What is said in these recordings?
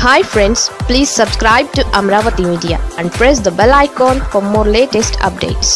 hi friends please subscribe to Amaravati media and press the bell icon for more latest updates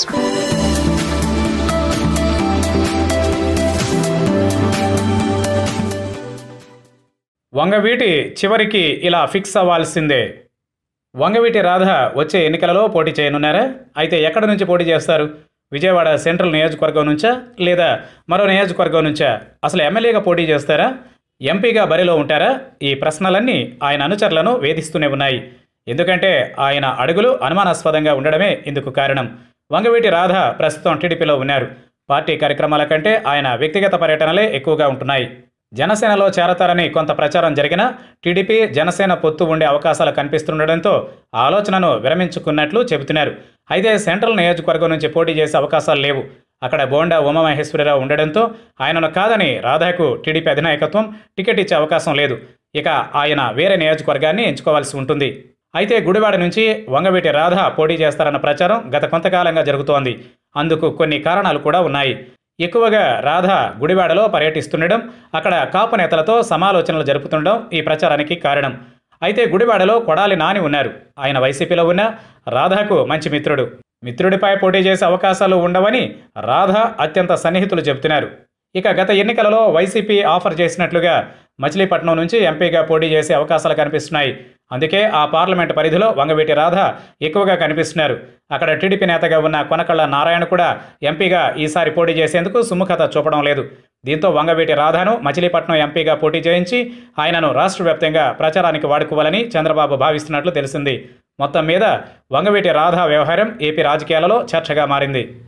Vangaveeti చివరికి ఇలా fix అవ్వాల్సిందే వంగవీటి రాధ వచ్చే ఎన్నికలలో పోటీ చేయనున్నారా అయితే ఎక్కడి నుంచి పోటీ చేస్తారు విజయవాడ సెంట్రల్ నియోజకవర్గం నుంచా లేదా మరో నియోజకవర్గం నుంచా అసలు ఎమ్మెల్యేగా పోటీ చేస్తారా ఎంపీగా బరిలో ఉంటారా ఈ ప్రశ్నలన్నీ ఆయన అనుచరులను వేధిస్తూనే ఉన్నాయి ఎందుకంటే ఆయన అడుగులు అనుమానాస్పదంగా ఉండడమే ఇందుకు కారణం వంగవీటి రాధ ప్రస్తుతం టీడీపీలో ఉన్నారు పార్టీ కార్యక్రమాల కంటే ఆయన వ్యక్తిగత పర్యటనలే ఎక్కువగా ఉంటున్నాయి జనసేనలో చేరతారని కొంత ప్రచారం జరిగినా టీడీపీ జనసేన పొత్తు ఉండే అవకాశాలు కనిపిస్తుండడంతో ఆ ఆలోచనను విరమించుకున్నట్లు చెబుతున్నారు అయితే సెంట్రల్ నియోజకవర్గం నుంచి పోటీ చేసే అవకాశాలు లేవు అక్కడ బోండా ఉమామహేశ్వరరావు ఉండడంతో ఆయనను కాదని రాధాకు టీడీపీ అధినాయకత్వం టికెట్ ఇచ్చే అవకాశం లేదు ఇక ఆయన వేరే నియోజకవర్గాన్ని ఎంచుకోవాల్సి ఉంటుంది అయితే గుడివాడ నుంచి వంగవీటి రాధ పోటీ చేస్తారన్న ప్రచారం గత కొంతకాలంగా జరుగుతోంది అందుకు కొన్ని కారణాలు కూడా ఉన్నాయి ఎక్కువగా రాధ గుడివాడలో పర్యటిస్తుండడం అక్కడ కాపు నేతలతో సమాలోచనలు జరుపుతుండడం ఈ ప్రచారానికి కారణం అయితే గుడివాడలో కొడాలి నాని ఉన్నారు ఆయన వైసీపీలో ఉన్న రాధాకు మంచి మిత్రుడు మిత్రుడిపై పోటీ చేసే అవకాశాలు ఉండవని రాధ అత్యంత సన్నిహితులు చెబుతున్నారు ఇక గత ఎన్నికలలో వైసీపీ ఆఫర్ చేసినట్లుగా మచిలీపట్నం నుంచి ఎంపీగా పోటీ చేసే అవకాశాలు కనిపిస్తున్నాయి అందుకే ఆ పార్లమెంట్ పరిధిలో వంగవీటి రాధ ఎక్కువగా కనిపిస్తున్నారు అక్కడ టీడీపీ నేతగా ఉన్న కొనకళ్ళ నారాయణ కూడా ఎంపీగా ఈసారి పోటీ చేసేందుకు సుముఖత చూపడం లేదు దీంతో వంగవీటి రాధను మచిలీపట్నం ఎంపీగా పోటీ చేయించి ఆయనను రాష్ట్ర వ్యాప్తంగా ప్రచారానికి వాడుకోవాలని చంద్రబాబు భావిస్తున్నట్లు తెలిసింది మొత్తం మీద వంగవీటి రాధ వ్యవహారం ఏపీ రాజకీయాలలో చర్చగా మారింది